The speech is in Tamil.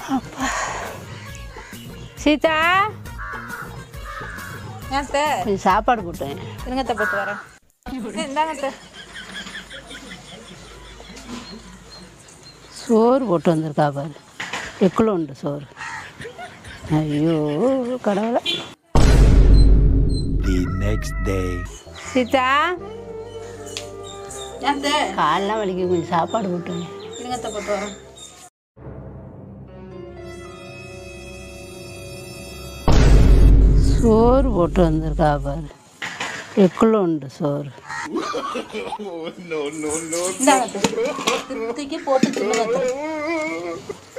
சீதா ஏன் அத்தை கொஞ்சம் சாப்பாடு போட்டேன் இருங்க அத்தை போட்டு வரேன் ஏ, இந்தாங்க அத்தை சோறு போட்டு வந்திருக்கா பாரு எக்குள்ள உண்டு சோறு ஐயோ கடவுளை The next day. சீதா ஏன் அத்தை காலெலாம் வலிக்கு கொஞ்சம் சாப்பாடு போட்டேன் இருங்க அத்தை போட்டு வரேன் சோறு போட்டு வந்திருக்கா பாரு எக்குள்ள உண்டு சோறு இந்தாங்க அத்தை திருப்திக்கு போட்டு தின்னுங்க அத்தை